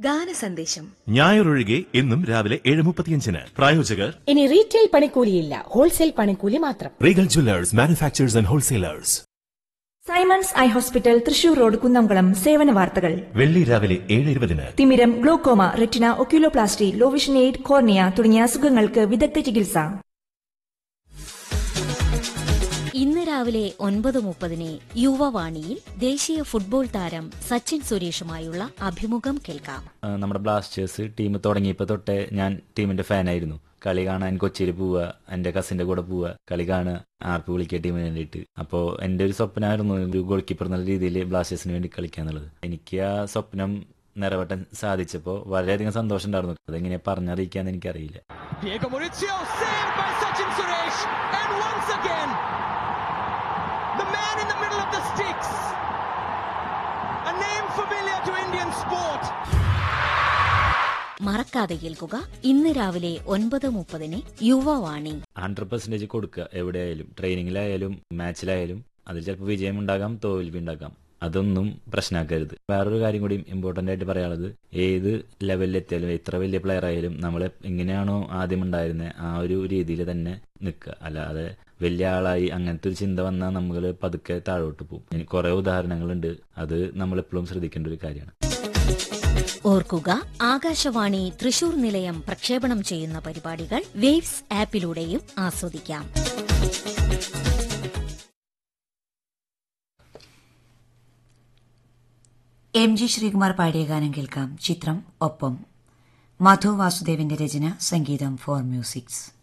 ഗാനസന്ദേശം ഞായറൊഴികെ എന്നും രാവിലെ ഏഴ് മുപ്പത്തിയഞ്ചിന് പ്രായോജകർ ഇനി റീറ്റെയിൽ പണിക്കൂലിയില്ല ഹോൾസെയിൽ പണിക്കൂലി മാത്രം Regal jewellers manufacturers and wholesalers Simon's eye hospital Thrissur road Kunnamkulam സേവന വാർത്തകൾ വെള്ളി രാവിലെ ഏഴ് ഇരുപതിന് തിമിരം glaucoma retina oculoplasty low vision aid cornea തുടങ്ങിയ അസുഖങ്ങൾക്ക് വിദഗ്ധ ചികിത്സ ഇന്ന് രാവിലെ ഒൻപത് മുപ്പതിന് യുവവാണിയിൽ ദേശീയ ഫുട്ബോൾ താരം സച്ചിൻ സുരേഷുമായുള്ള അഭിമുഖം കേൾക്കാം ആ, നമ്മുടെ ബ്ലാസ്റ്റേഴ്സ് ടീം തുടങ്ങിയപ്പോൾ തൊട്ടേ ഞാൻ ടീമിന്റെ ഫാനായിരുന്നു കളി കാണാൻ കൊച്ചിയിൽ പോവുക എന്റെ കസിന്റെ കൂടെ പോവുക കളി കാണുക ആർപ്പ് വിളിക്കുക ടീമിന് വേണ്ടിയിട്ട് അപ്പോൾ എന്റെ ഒരു സ്വപ്നമായിരുന്നു ഒരു ഗോൾ കീപ്പർ എന്നുള്ള രീതിയിൽ ബ്ലാസ്റ്റേഴ്സിന് വേണ്ടി കളിക്കുക എന്നുള്ളത് എനിക്ക് ആ സ്വപ്നം നിറവേറ്റാൻ സാധിച്ചപ്പോൾ വളരെയധികം സന്തോഷം ഉണ്ടായിരുന്നു അതെങ്ങനെയാ പറഞ്ഞറിയിക്കാന്ന് എനിക്കറിയില്ല Diego Maurizio, saved by Sachin Suresh, and once again, the man in the middle of the sticks, a name familiar to Indian sport. മറക്കാതെ കേൾക്കുക ഇന്ന് രാവിലെ ഒൻപത് മുപ്പതിന് യുവവാണി ഹൺഡ്രഡ് പെർസെന്റേജ് കൊടുക്കുക എവിടെയായാലും ട്രെയിനിങ്ങിലായാലും മാച്ചിലായാലും അതിൽ ചിലപ്പോൾ വിജയം ഉണ്ടാകാം തോൽവി ഉണ്ടാകാം അതൊന്നും പ്രശ്നമാക്കരുത് വേറൊരു കാര്യം കൂടി ഇമ്പോർട്ടന്റ് ആയിട്ട് പറയാനുള്ളത് ഏത് ലെവലിൽ എത്തിയാലും എത്ര വലിയ പ്ലെയർ ആയാലും നമ്മൾ എങ്ങനെയാണോ ആദ്യം ഉണ്ടായിരുന്നത് ആ ഒരു രീതിയിൽ തന്നെ നിൽക്കുക അല്ലാതെ വലിയ ആളായി അങ്ങനത്തെ ഒരു ചിന്ത വന്നാൽ നമ്മൾ പതുക്കെ താഴോട്ട് പോകും ഇനി കുറെ ഉദാഹരണങ്ങളുണ്ട് അത് നമ്മൾ എപ്പോഴും ശ്രദ്ധിക്കേണ്ട ഒരു കാര്യമാണ് ഓർക്കുക ആകാശവാണി തൃശൂർ നിലയം പ്രക്ഷേപണം ചെയ്യുന്ന പരിപാടികൾ വേവ്സ് ആപ്പിലൂടെയും ആസ്വദിക്കാം എം ജി ശ്രീകുമാർ പാടിയ ഗാനം കേൾക്കാം ചിത്രം ഒപ്പം മധു വാസുദേവിന്റെ രചന സംഗീതം ഫോർ മ്യൂസിക്സ്